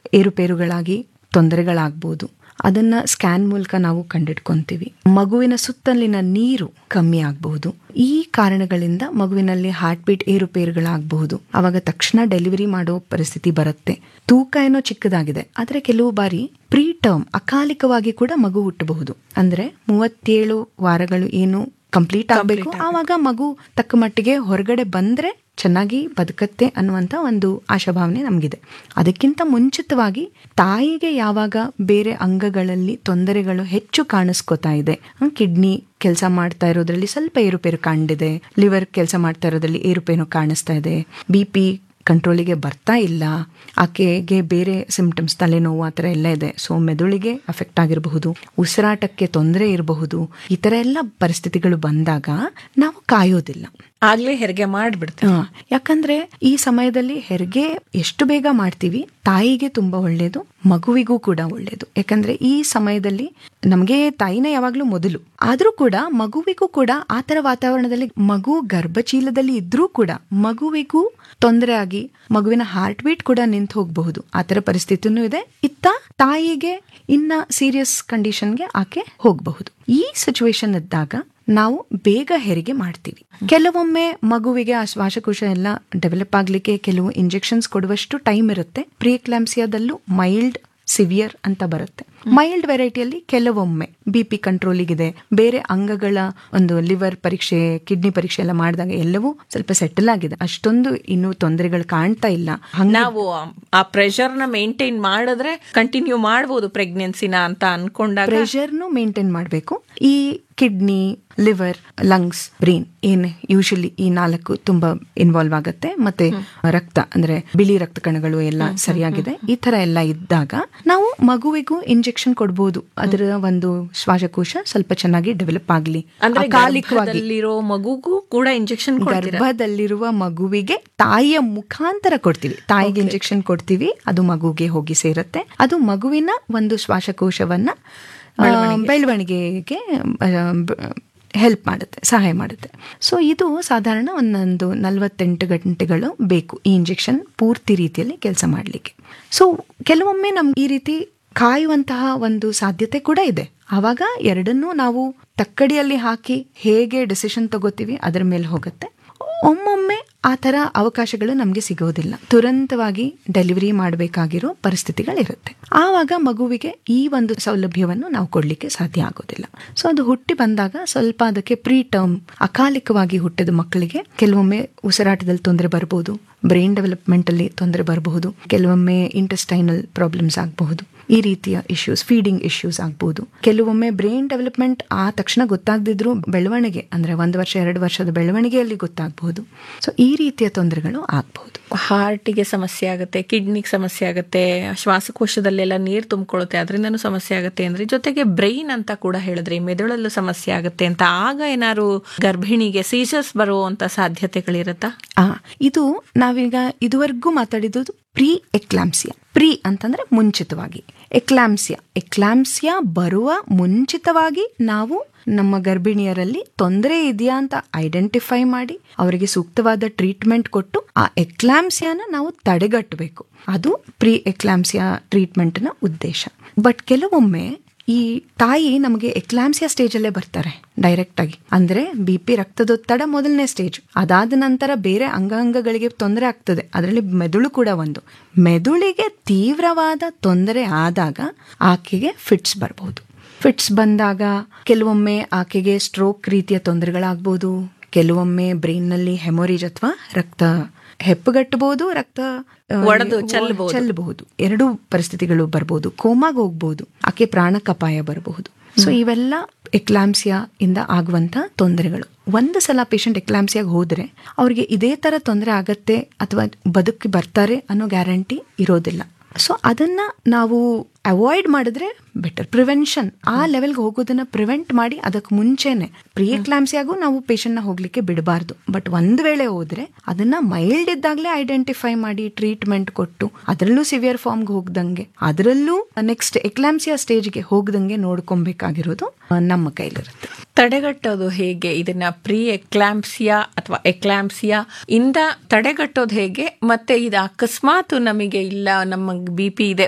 ಏರುಪೇರುಗಳಾಗಿ ತೊಂದರೆಗಳಾಗ್ಬೋದು ಅದನ್ನ ಸ್ಕ್ಯಾನ್ ಮೂಲಕ ನಾವು ಕಂಡಿಡ್ಕೊಂತೀವಿ ಮಗುವಿನ ಸುತ್ತಲಿನ ನೀರು ಕಮ್ಮಿ ಆಗಬಹುದು ಈ ಕಾರಣಗಳಿಂದ ಮಗುವಿನಲ್ಲಿ ಹಾರ್ಟ್ ಬೀಟ್ ಏರುಪೇರುಗಳಾಗಬಹುದು ಅವಾಗ ತಕ್ಷಣ ಡೆಲಿವರಿ ಮಾಡೋ ಪರಿಸ್ಥಿತಿ ಬರುತ್ತೆ ತೂಕ ಏನೋ ಚಿಕ್ಕದಾಗಿದೆ ಆದ್ರೆ ಕೆಲವು ಬಾರಿ ಪ್ರೀ ಟರ್ಮ್ ಅಕಾಲಿಕವಾಗಿ ಕೂಡ ಮಗು ಹುಟ್ಟಬಹುದು ಅಂದ್ರೆ ಮೂವತ್ತೇಳು ವಾರಗಳು ಏನು ಕಂಪ್ಲೀಟ್ ಆಗಬೇಕು ಆವಾಗ ಮಗು ತಕ್ಕ ಮಟ್ಟಿಗೆ ಹೊರಗಡೆ ಬಂದ್ರೆ ಚೆನ್ನಾಗಿ ಬದುಕತ್ತೆ ಅನ್ನುವಂಥ ಒಂದು ಆಶಾಭಾವನೆ ನಮಗಿದೆ ಅದಕ್ಕಿಂತ ಮುಂಚಿತವಾಗಿ ತಾಯಿಗೆ ಯಾವಾಗ ಬೇರೆ ಅಂಗಗಳಲ್ಲಿ ತೊಂದರೆಗಳು ಹೆಚ್ಚು ಕಾಣಿಸ್ಕೋತಾ ಇದೆ ಕಿಡ್ನಿ ಕೆಲಸ ಮಾಡ್ತಾ ಇರೋದ್ರಲ್ಲಿ ಸ್ವಲ್ಪ ಏರುಪೇರು ಕಾಣಿದೆ ಲಿವರ್ ಕೆಲಸ ಮಾಡ್ತಾ ಇರೋದ್ರಲ್ಲಿ ಏರುಪೇರು ಕಾಣಿಸ್ತಾ ಇದೆ ಬಿ ಪಿ ಕಂಟ್ರೋಲಿಗೆ ಬರ್ತಾ ಇಲ್ಲ ಆಕೆಗೆ ಬೇರೆ ಸಿಂಪ್ಟಮ್ಸ್ ತಲೆನೋವು ಆ ಥರ ಎಲ್ಲ ಇದೆ ಸೊ ಮೆದುಳಿಗೆ ಅಫೆಕ್ಟ್ ಆಗಿರಬಹುದು ಉಸಿರಾಟಕ್ಕೆ ತೊಂದರೆ ಇರಬಹುದು ಈ ಥರ ಎಲ್ಲ ಪರಿಸ್ಥಿತಿಗಳು ಬಂದಾಗ ನಾವು ಕಾಯೋದಿಲ್ಲ ಆಗ್ಲೇ ಹೆರಿಗೆ ಮಾಡ್ಬಿಡ್ತೇವೆ ಹಾ, ಯಾಕಂದ್ರೆ ಈ ಸಮಯದಲ್ಲಿ ಹೆರಿಗೆ ಎಷ್ಟು ಬೇಗ ಮಾಡ್ತೀವಿ ತಾಯಿಗೆ ತುಂಬಾ ಒಳ್ಳೇದು ಮಗುವಿಗೂ ಕೂಡ ಒಳ್ಳೇದು ಯಾಕಂದ್ರೆ ಈ ಸಮಯದಲ್ಲಿ ನಮಗೆ ತಾಯಿನೇ ಯಾವಾಗ್ಲೂ ಮೊದಲು ಆದ್ರೂ ಕೂಡ ಮಗುವಿಗೂ ಕೂಡ ಆ ತರ ವಾತಾವರಣದಲ್ಲಿ ಮಗು ಗರ್ಭಚೀಲದಲ್ಲಿ ಇದ್ರೂ ಕೂಡ ಮಗುವಿಗೂ ತೊಂದರೆ ಆಗಿ ಮಗುವಿನ ಹಾರ್ಟ್ ಬೀಟ್ ಕೂಡ ನಿಂತು ಹೋಗಬಹುದು ಆ ತರ ಪರಿಸ್ಥಿತಿನೂ ಇದೆ ಇತ್ತ ತಾಯಿಗೆ ಇನ್ನ ಸೀರಿಯಸ್ ಕಂಡೀಷನ್ಗೆ ಆಕೆ ಹೋಗಬಹುದು ಈ ಸಿಚುವೇಶನ್ ಇದ್ದಾಗ ನಾವು ಬೇಗ ಹೆರಿಗೆ ಮಾಡ್ತೀವಿ ಕೆಲವೊಮ್ಮೆ ಮಗುವಿಗೆ ಆ ಶ್ವಾಸಕೋಶ ಎಲ್ಲ ಡೆವಲಪ್ ಆಗ್ಲಿಕ್ಕೆ ಕೆಲವು ಇಂಜೆಕ್ಷನ್ಸ್ ಕೊಡುವಷ್ಟು ಟೈಮ್ ಇರುತ್ತೆ ಪ್ರಿಯಕ್ಲಾಂಸಿಯಾದಲ್ಲೂ ಮೈಲ್ಡ್ ಸಿವಿಯರ್ ಅಂತ ಬರುತ್ತೆ ಮೈಲ್ಡ್ ವೆರೈಟಿಯಲ್ಲಿ ಕೆಲವೊಮ್ಮೆ ಬಿ ಪಿ ಕಂಟ್ರೋಲಿಗಿದೆ ಬೇರೆ ಅಂಗಗಳ ಒಂದು ಲಿವರ್ ಪರೀಕ್ಷೆ ಕಿಡ್ನಿ ಪರೀಕ್ಷೆ ಎಲ್ಲ ಮಾಡಿದಾಗ ಎಲ್ಲವೂ ಸ್ವಲ್ಪ ಸೆಟಲ್ ಆಗಿದೆ ಅಷ್ಟೊಂದು ಇನ್ನೂ ತೊಂದರೆಗಳು ಕಾಣ್ತಾ ಇಲ್ಲ ಹಂಗ ನಾವು ಆ ಪ್ರೆಷರ್ ನ ಮೇಂಟೈನ್ ಮಾಡಿದ್ರೆ ಕಂಟಿನ್ಯೂ ಮಾಡಬಹುದು ಪ್ರೆಗ್ನೆನ್ಸಿನ ಅಂತ ಅನ್ಕೊಂಡಾಗ ಪ್ರೆಷರ್ನು ಮೇಂಟೈನ್ ಮಾಡಬೇಕು ಈ ಕಿಡ್ನಿ ಲಿವರ್ ಲಂಗ್ಸ್ ಬ್ರೈನ್ ಏನ್ ಯೂಶಲಿ ಈ ನಾಲ್ಕು ತುಂಬಾ ಇನ್ವಾಲ್ವ್ ಆಗುತ್ತೆ ಮತ್ತೆ ರಕ್ತ ಅಂದ್ರೆ ಬಿಳಿ ರಕ್ತ ಕಣಗಳು ಎಲ್ಲ ಸರಿಯಾಗಿದೆ ಈ ತರ ಎಲ್ಲ ಇದ್ದಾಗ ನಾವು ಮಗುವಿಗೂ ಇಂಜೆಕ್ಷನ್ ಕೊಡ್ಬೋದು ಅದರ ಒಂದು ಶ್ವಾಸಕೋಶ ಸ್ವಲ್ಪ ಚೆನ್ನಾಗಿ ಡೆವಲಪ್ ಆಗ್ಲಿ ಅಂದ್ರೆ ಅಕಾಲಿಕವಾಗಿ ಗರ್ಭದಲ್ಲಿರೋ ಮಗುಗೂ ಕೂಡ ಇಂಜೆಕ್ಷನ್ ಗರ್ಭದಲ್ಲಿರುವ ಮಗುವಿಗೆ ತಾಯಿಯ ಮುಖಾಂತರ ಕೊಡ್ತೀವಿ ತಾಯಿಗೆ ಇಂಜೆಕ್ಷನ್ ಕೊಡ್ತೀವಿ ಅದು ಮಗುಗೆ ಹೋಗಿ ಸೇರುತ್ತೆ ಅದು ಮಗುವಿನ ಒಂದು ಶ್ವಾಸಕೋಶವನ್ನ ಆ, ಬೆಳವಣಿಗೆಗೆ ಹೆಲ್ಪ್ ಮಾಡುತ್ತೆ ಸಹಾಯ ಮಾಡುತ್ತೆ ಸೊ ಇದು ಸಾಧಾರಣ ಒಂದೊಂದು ನಲವತ್ತೆಂಟು ಗಂಟೆಗಳು ಬೇಕು ಈ ಇಂಜೆಕ್ಷನ್ ಪೂರ್ತಿ ರೀತಿಯಲ್ಲಿ ಕೆಲಸ ಮಾಡಲಿಕ್ಕೆ ಸೊ ಕೆಲವೊಮ್ಮೆ ನಮ್ಗೆ ಈ ರೀತಿ ಕಾಯುವಂತಹ ಒಂದು ಸಾಧ್ಯತೆ ಕೂಡ ಇದೆ ಆವಾಗ ಎರಡನ್ನೂ ನಾವು ತಕ್ಕಡಿಯಲ್ಲಿ ಹಾಕಿ ಹೇಗೆ ಡಿಸಿಷನ್ ತಗೋತೀವಿ ಅದರ ಮೇಲೆ ಹೋಗುತ್ತೆ ಒಮ್ಮೊಮ್ಮೆ ಆ ಥರ ಅವಕಾಶಗಳು ನಮಗೆ ಸಿಗೋದಿಲ್ಲ ತುರಂತವಾಗಿ ಡೆಲಿವರಿ ಮಾಡಬೇಕಾಗಿರೋ ಪರಿಸ್ಥಿತಿಗಳಿರುತ್ತೆ ಆವಾಗ ಮಗುವಿಗೆ ಈ ಒಂದು ಸೌಲಭ್ಯವನ್ನು ನಾವು ಕೊಡಲಿಕ್ಕೆ ಸಾಧ್ಯ ಆಗೋದಿಲ್ಲ ಸೊ ಅದು ಹುಟ್ಟಿ ಬಂದಾಗ ಸ್ವಲ್ಪ ಅದಕ್ಕೆ ಪ್ರೀ ಟರ್ಮ್ ಅಕಾಲಿಕವಾಗಿ ಹುಟ್ಟಿದ ಮಕ್ಕಳಿಗೆ ಕೆಲವೊಮ್ಮೆ ಉಸಿರಾಟದಲ್ಲಿ ತೊಂದರೆ ಬರಬಹುದು ಬ್ರೈನ್ ಡೆವಲಪ್ಮೆಂಟ್ ಅಲ್ಲಿ ತೊಂದರೆ ಬರಬಹುದು ಕೆಲವೊಮ್ಮೆ ಇಂಟೆಸ್ಟೈನಲ್ ಪ್ರಾಬ್ಲಮ್ಸ್ ಆಗಬಹುದು ಈ ರೀತಿಯ ಇಶ್ಯೂಸ್ ಫೀಡಿಂಗ್ ಇಶ್ಯೂಸ್ ಆಗ್ಬಹುದು ಕೆಲವೊಮ್ಮೆ ಬ್ರೈನ್ ಡೆವಲಪ್ಮೆಂಟ್ ಆ ತಕ್ಷಣ ಗೊತ್ತಾಗದಿದ್ರು ಬೆಳವಣಿಗೆ ಅಂದ್ರೆ ಒಂದು ವರ್ಷ ಎರಡು ವರ್ಷದ ಬೆಳವಣಿಗೆಯಲ್ಲಿ ಗೊತ್ತಾಗಬಹುದು ಸೊ ಈ ರೀತಿಯ ತೊಂದರೆಗಳು ಆಗಬಹುದು ಹಾರ್ಟಿಗೆ ಸಮಸ್ಯೆ ಆಗುತ್ತೆ ಕಿಡ್ನಿಗೆ ಸಮಸ್ಯೆ ಆಗುತ್ತೆ ಶ್ವಾಸಕೋಶದಲ್ಲೆಲ್ಲ ನೀರು ತುಂಬಿಕೊಳ್ಳುತ್ತೆ ಅದರಿಂದನೂ ಸಮಸ್ಯೆ ಆಗುತ್ತೆ ಅಂದ್ರೆ ಜೊತೆಗೆ ಬ್ರೈನ್ ಅಂತ ಕೂಡ ಹೇಳಿದ್ರಿ ಮೆದುಳಲ್ಲೂ ಸಮಸ್ಯೆ ಆಗುತ್ತೆ ಅಂತ ಆಗ ಏನಾದ್ರು ಗರ್ಭಿಣಿಗೆ ಸೀಸರ್ಸ್ ಬರುವಂತ ಸಾಧ್ಯತೆಗಳಿರುತ್ತಾ ಆ ಇದು ನಾವೀಗ ಇದುವರೆಗೂ ಮಾತಾಡಿದ್ದು ಪ್ರೀ ಎಕ್ಲಾಂಸಿಯಾ ಪ್ರೀ ಅಂತಂದ್ರೆ ಮುಂಚಿತವಾಗಿ ಎಕ್ಲಾಂಸಿಯಾ ಎಕ್ಲಾಂಸಿಯಾ ಬರುವ ಮುಂಚಿತವಾಗಿ ನಾವು ನಮ್ಮ ಗರ್ಭಿಣಿಯರಲ್ಲಿ ತೊಂದರೆ ಇದೆಯಾ ಅಂತ ಐಡೆಂಟಿಫೈ ಮಾಡಿ ಅವರಿಗೆ ಸೂಕ್ತವಾದ ಟ್ರೀಟ್ಮೆಂಟ್ ಕೊಟ್ಟು ಆ ಎಕ್ಲಾಂಸಿಯಾನ ನಾವು ತಡೆಗಟ್ಟಬೇಕು ಅದು ಪ್ರೀ ಎಕ್ಲಾಂಸಿಯಾ ಟ್ರೀಟ್ಮೆಂಟ್ನ ಉದ್ದೇಶ ಬಟ್ ಕೆಲವೊಮ್ಮೆ ಈ ತಾಯಿ ನಮಗೆ ಎಕ್ಲಾಂಸಿಯಾ ಸ್ಟೇಜ್ ಅಲ್ಲೇ ಬರ್ತಾರೆ ಡೈರೆಕ್ಟ್ ಆಗಿ ಅಂದ್ರೆ ಬಿ ಪಿ ರಕ್ತದೊತ್ತಡ ಮೊದಲನೇ ಸ್ಟೇಜ್ ಅದಾದ ನಂತರ ಬೇರೆ ಅಂಗಾಂಗಗಳಿಗೆ ತೊಂದರೆ ಆಗ್ತದೆ ಅದರಲ್ಲಿ ಮೆದುಳು ಕೂಡ ಒಂದು ಮೆದುಳಿಗೆ ತೀವ್ರವಾದ ತೊಂದರೆ ಆದಾಗ ಆಕೆಗೆ ಫಿಟ್ಸ್ ಬರಬಹುದು ಫಿಟ್ಸ್ ಬಂದಾಗ ಕೆಲವೊಮ್ಮೆ ಆಕೆಗೆ ಸ್ಟ್ರೋಕ್ ರೀತಿಯ ತೊಂದರೆಗಳಾಗ್ಬೋದು ಕೆಲವೊಮ್ಮೆ ಬ್ರೈನ್ನಲ್ಲಿ ಹೆಮೊರೇಜ್ ಅಥವಾ ರಕ್ತ ಹೆಪ್ಪುಗಟ್ಟಬಹುದು ರಕ್ತ ಆ, ಒಡೆದು ಚೆಲ್ಲಬಹುದು. ಚೆಲ್ಲಬಹುದು ಎರಡು ಪರಿಸ್ಥಿತಿಗಳು ಬರ್ಬೋದು ಕೋಮಾಗ ಹೋಗ್ಬೋದು ಆಕೆ ಪ್ರಾಣಕ್ಕಪಾಯ ಬರಬಹುದು ಸೊ ಇವೆಲ್ಲ ಎಕ್ಲಾಂಸಿಯಾ ಇಂದ ಆಗುವಂತ ತೊಂದರೆಗಳು ಒಂದು ಸಲ ಪೇಷಂಟ್ ಎಕ್ಲಾಂಸಿಯಾಗ ಹೋದ್ರೆ ಅವ್ರಿಗೆ ಇದೇ ತರ ತೊಂದರೆ ಆಗತ್ತೆ ಅಥವಾ ಬದುಕಿ ಬರ್ತಾರೆ ಅನ್ನೋ ಗ್ಯಾರಂಟಿ ಇರೋದಿಲ್ಲ ಸೊ ಅದನ್ನ ನಾವು ಅವಾಯ್ಡ್ ಮಾಡಿದ್ರೆ ಬೆಟರ್ ಪ್ರಿವೆನ್ಷನ್ ಆ ಲೆವೆಲ್ಗೆ ಹೋಗೋದನ್ನ ಪ್ರಿವೆಂಟ್ ಮಾಡಿ ಅದಕ್ಕೆ ಮುಂಚೆನೆ ಪ್ರೀ ಎಕ್ಲಾಂಸಿಯಾಗೂ ನಾವು patient ನ ಹೋಗ್ಲಿಕ್ಕೆ ಬಿಡಬಾರ್ದು ಬಟ್ ಒಂದ್ ವೇಳೆ ಹೋದ್ರೆ ಅದನ್ನ ಮೈಲ್ಡ್ ಇದ್ದಾಗಲೇ ಐಡೆಂಟಿಫೈ ಮಾಡಿ ಟ್ರೀಟ್ಮೆಂಟ್ ಕೊಟ್ಟು ಅದರಲ್ಲೂ ಸಿವಿಯರ್ ಫಾರ್ಮ್ಗೆ ಹೋಗ್ದಂಗೆ ಅದರಲ್ಲೂ ನೆಕ್ಸ್ಟ್ ಎಕ್ಲಾಂಸಿಯಾ ಸ್ಟೇಜ್ಗೆ ಹೋಗ್ದಂಗೆ ನೋಡ್ಕೊಬೇಕಾಗಿರೋದು ಆ, ನಮ್ಮ ಕೈಲಿರುತ್ತೆ ತಡೆಗಟ್ಟೋದು ಹೇಗೆ ಇದನ್ನ ಪ್ರೀ ಎಕ್ಲಾಂಪ್ಸಿಯಾ ಅಥವಾ ಎಕ್ಲಾಂಪ್ಸಿಯಾ ಇಂದ ತಡೆಗಟ್ಟೋದು ಹೇಗೆ ಮತ್ತೆ ಇದು ಅಕಸ್ಮಾತ್ ನಮಗೆ ಇಲ್ಲ ನಮ್ಮ ಬಿ ಪಿ ಇದೆ